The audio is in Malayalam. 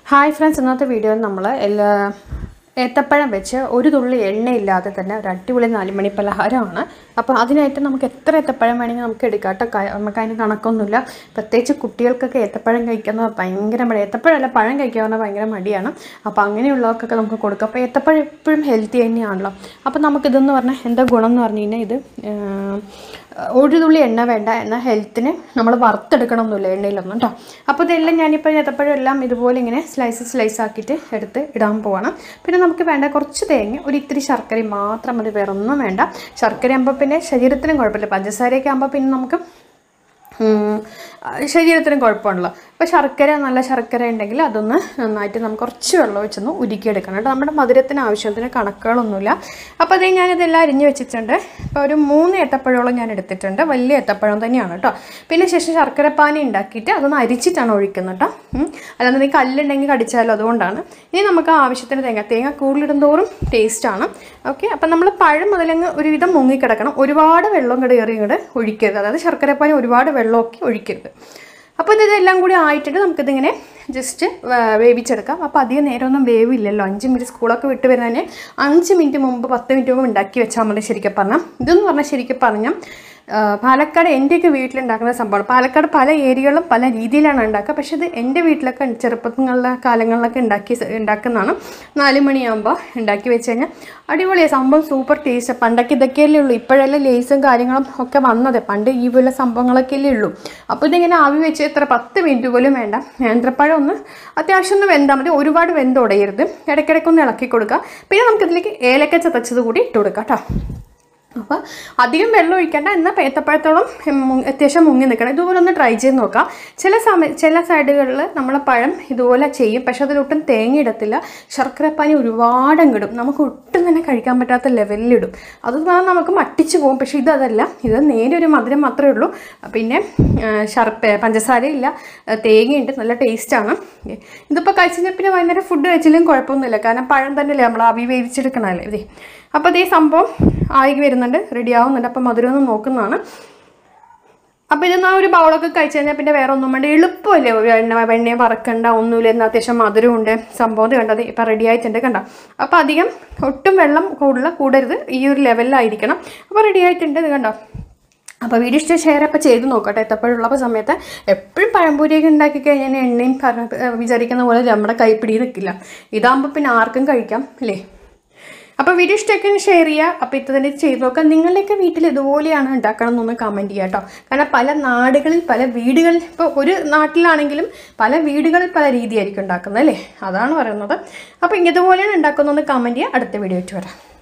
ഹായ് ഫ്രണ്ട്സ് ഇന്നത്തെ വീഡിയോയിൽ നമ്മൾ എല്ലാ ഏത്തപ്പഴം വെച്ച് ഒരു തുള്ളി എണ്ണയില്ലാതെ തന്നെ ഒരു അടിപൊളി നാലുമണി പലഹാരമാണ് അപ്പോൾ അതിനായിട്ട് നമുക്ക് എത്ര ഏത്തപ്പഴം വേണമെങ്കിൽ നമുക്ക് എടുക്കാം കേട്ടോ ക- നമുക്ക് അതിന് കണക്കൊന്നുമില്ല പ്രത്യേകിച്ച് കുട്ടികൾക്കൊക്കെ ഏത്തപ്പഴം കഴിക്കുന്നത് ഭയങ്കര മടി ഏത്തപ്പഴമല്ല പഴം കഴിക്കുക പറഞ്ഞാൽ ഭയങ്കര മടിയാണ് അപ്പോൾ അങ്ങനെയുള്ളവർക്കൊക്കെ നമുക്ക് കൊടുക്കാം അപ്പോൾ ഏത്തപ്പഴം എപ്പോഴും ഹെൽത്തി തന്നെയാണല്ലോ അപ്പോൾ നമുക്കിതെന്ന് പറഞ്ഞാൽ എന്താ ഗുണം എന്ന് പറഞ്ഞു കഴിഞ്ഞാൽ ഇത് ആ, ഒരു തുള്ളി എണ്ണ വേണ്ട എന്നാൽ ഹെൽത്തിന് നമ്മൾ വറുത്തെടുക്കണമൊന്നുമില്ല എണ്ണയിലൊന്നും കേട്ടോ അപ്പോൾ ഇതെല്ലാം ഞാനിപ്പോൾ ഏത്തപ്പഴം എല്ലാം ഇതുപോലെ ഇങ്ങനെ സ്ലൈസ് സ്ലൈസ് ആക്കിയിട്ട് എടുത്ത് ഇടാൻ പോവാണ് പിന്നെ നമുക്ക് വേണ്ട കുറച്ച് തേങ്ങ ഒരു ഇത്തിരി ശർക്കരയും മാത്രം മതി വേറെ ഒന്നും വേണ്ട ശർക്കര ആകുമ്പോൾ പിന്നെ ശരീരത്തിനും കുഴപ്പമില്ല പഞ്ചസാരയൊക്കെ ആകുമ്പോൾ പിന്നെ നമുക്ക് ഉം, ശരീരത്തിനും കുഴപ്പമുണ്ടല്ലോ അപ്പോൾ ശർക്കര നല്ല ശർക്കര ഉണ്ടെങ്കിൽ അതൊന്ന് നന്നായിട്ട് നമുക്ക് കുറച്ച് വെള്ളം ഒഴിച്ചൊന്ന് ഉരുക്കിയെടുക്കണം കേട്ടോ നമ്മുടെ മധുരത്തിന് ആവശ്യത്തിന് കണക്കുകളൊന്നുമില്ല അപ്പോൾ അതേ ഞാനിതെല്ലാം അരിഞ്ഞ് വെച്ചിട്ടുണ്ട് ഇപ്പോൾ ഒരു മൂന്ന് ഏത്തപ്പഴോളം ഞാൻ എടുത്തിട്ടുണ്ട് വലിയ ഏത്തപ്പഴം തന്നെയാണ് കേട്ടോ പിന്നെ ശേഷം ശർക്കരപ്പാനി ഉണ്ടാക്കിയിട്ട് അതൊന്ന് അരിച്ചിട്ടാണ് ഒഴിക്കുന്നത് കേട്ടോ ഉം. അല്ലാതെ കല്ലുണ്ടെങ്കിൽ കടിച്ചാലോ അതുകൊണ്ടാണ് ഇനി നമുക്ക് ആവശ്യത്തിന് തേങ്ങ തേങ്ങ കൂടുതലിടും തോറും ടേസ്റ്റാണ് ഓക്കെ അപ്പം നമ്മൾ പഴം മുതലങ്ങ് ഒരുവിധം മുങ്ങിക്കിടക്കണം ഒരുപാട് വെള്ളം കൂടെ ഏറി ഇങ്ങോട്ട് ഒഴിക്കരുത് അതായത് ശർക്കരപ്പാനി ഒരുപാട് വെള്ളമൊക്കെ ഒഴിക്കരുത് അപ്പോൾ ഇത് ഇതെല്ലാം കൂടി ആയിട്ടിട്ട് നമുക്കിതിങ്ങനെ ജസ്റ്റ് വേവിച്ചെടുക്കാം അപ്പോൾ അധികം നേരമൊന്നും വേവില്ലല്ലോ അഞ്ച് മിനിറ്റ് സ്കൂളൊക്കെ വിട്ട് വരുന്നതിന് അഞ്ച് മിനിറ്റ് മുമ്പ് പത്ത് മിനിറ്റ് മുമ്പ് ഉണ്ടാക്കി വെച്ചാൽ മതി ശരിക്കും പറഞ്ഞാൽ ഇതെന്ന് പറഞ്ഞാൽ ശരിക്കും പറഞ്ഞാൽ ആ, പാലക്കാട് എൻ്റെയൊക്കെ വീട്ടിലുണ്ടാക്കുന്ന സംഭവമാണ് പാലക്കാട് പല ഏരിയകളും പല രീതിയിലാണ് ഉണ്ടാക്കുക പക്ഷേ ഇത് എൻ്റെ വീട്ടിലൊക്കെ ചെറുപ്പങ്ങളിലെ കാലങ്ങളിലൊക്കെ ഉണ്ടാക്കി ഉണ്ടാക്കുന്നതാണ് നാല് മണിയാകുമ്പോൾ ഉണ്ടാക്കി വെച്ച് കഴിഞ്ഞാൽ അടിപൊളിയാണ് സംഭവം സൂപ്പർ ടേസ്റ്റ് പണ്ടൊക്കെ ഇതൊക്കെയല്ലേ ഉള്ളൂ ഇപ്പോഴല്ലേ ലേസും കാര്യങ്ങളും ഒക്കെ വന്നത് പണ്ട് ഈ പോലെ സംഭവങ്ങളൊക്കെ അല്ലേ ഉള്ളൂ അപ്പോൾ ഇതിങ്ങനെ ആവി വെച്ച് ഇത്ര പത്ത് മിനിറ്റ് പോലും വേണ്ട നേന്ത്രപ്പഴം ഒന്ന് അത്യാവശ്യം ഒന്ന് വെന്താൽ മതി ഒരുപാട് വെന്തുടയരുത് ഇടയ്ക്കിടയ്ക്ക് ഒന്ന് ഇളക്കി കൊടുക്കുക പിന്നെ നമുക്കിതിലേക്ക് ഏലക്ക ചതച്ചത് കൂടി ഇട്ട് കൊടുക്കാം കേട്ടോ അപ്പോൾ അധികം വെള്ളം ഒഴിക്കേണ്ട എന്നാൽ ഏത്തപ്പഴത്തോളം മു- അത്യാവശ്യം മുങ്ങി നിൽക്കണം ഇതുപോലെ ഒന്ന് ട്രൈ ചെയ്ത് നോക്കാം ചില സമയ ചില സൈഡുകളിൽ നമ്മളെ പഴം ഇതുപോലെ ചെയ്യും പക്ഷെ അതിലൊട്ടും തേങ്ങ ഇടത്തില്ല ശർക്കരപ്പാനി ഒരുപാട് അങ്ങിടും നമുക്ക് ഒട്ടും തന്നെ കഴിക്കാൻ പറ്റാത്ത ലെവലിലിടും അത് പറഞ്ഞാൽ നമുക്ക് മട്ടിച്ച് പോകും പക്ഷേ ഇതല്ല ഇത് നേരെ ഒരു മധുരം മാത്രമേ ഉള്ളൂ പിന്നെ ശർപ്പ പഞ്ചസാരയില്ല ആ, തേങ്ങയുണ്ട് നല്ല ടേസ്റ്റാണ് ഇതിപ്പോൾ കഴിച്ച് കഴിഞ്ഞാൽ പിന്നെ വൈകുന്നേരം ഫുഡ് കഴിച്ചില്ലെങ്കിൽ കുഴപ്പമൊന്നുമില്ല കാരണം പഴം തന്നെയല്ലേ നമ്മൾ ആവി വേവിച്ചെടുക്കണമല്ലേ ഇതേ അപ്പോൾ ഇതേ സംഭവം ആയി വരുന്നുണ്ട് റെഡി ആവുന്നുണ്ട് അപ്പോൾ മധുരം ഒന്ന് നോക്കുന്നതാണ് അപ്പോൾ ഇത് ഒരു ബൗളൊക്കെ കഴിച്ച് കഴിഞ്ഞാൽ പിന്നെ വേറെ ഒന്നും വേണ്ട എളുപ്പമല്ലേ ഒരു എണ്ണ വെണ്ണയെ വറക്കണ്ട ഒന്നുമില്ല എന്നാൽ അത്യാവശ്യം മധുരമുണ്ട് സംഭവം ഇത് കണ്ടത് ഇപ്പം റെഡി ആയിട്ടുണ്ട് കണ്ട അപ്പോൾ അധികം ഒട്ടും വെള്ളം കൂടുതൽ കൂടരുത് ഈ ഒരു ലെവലിലായിരിക്കണം അപ്പോൾ റെഡി ആയിട്ടുണ്ട് ഇത് കണ്ടോ അപ്പോൾ വീഡിയോ ഇഷ്ടം ഷെയർ അപ്പോൾ ചെയ്ത് നോക്കട്ടെ എത്തപ്പോഴുള്ള സമയത്ത് എപ്പോഴും പഴംപൊരിയൊക്കെ ഉണ്ടാക്കി കഴിഞ്ഞാൽ എണ്ണയും പറഞ്ഞ വിചാരിക്കുന്ന പോലെ നമ്മുടെ കൈപ്പിടി നിൽക്കില്ല ഇതാകുമ്പോൾ പിന്നെ ആർക്കും കഴിക്കാം അല്ലേ അപ്പോൾ വീഡിയോ ഇഷ്ടമൊക്കെ ഷെയർ ചെയ്യുക അപ്പോൾ ഇത് തന്നെ ചെയ്ത് നോക്കുക നിങ്ങളുടെയൊക്കെ വീട്ടിൽ ഇതുപോലെയാണ് ഉണ്ടാക്കണം എന്നൊന്ന് കമൻറ്റ് ചെയ്യുക കേട്ടോ കാരണം പല നാടുകളിൽ പല വീടുകളിൽ ഇപ്പോൾ ഒരു നാട്ടിലാണെങ്കിലും പല വീടുകളിൽ പല രീതിയായിരിക്കും ഉണ്ടാക്കുന്നത് അല്ലേ അതാണ് പറയുന്നത് അപ്പോൾ ഇതുപോലെയാണ് ഉണ്ടാക്കുന്നതെന്ന് കമൻറ്റ് ചെയ്യുക അടുത്ത വീഡിയോ ആയിട്ട് വരാം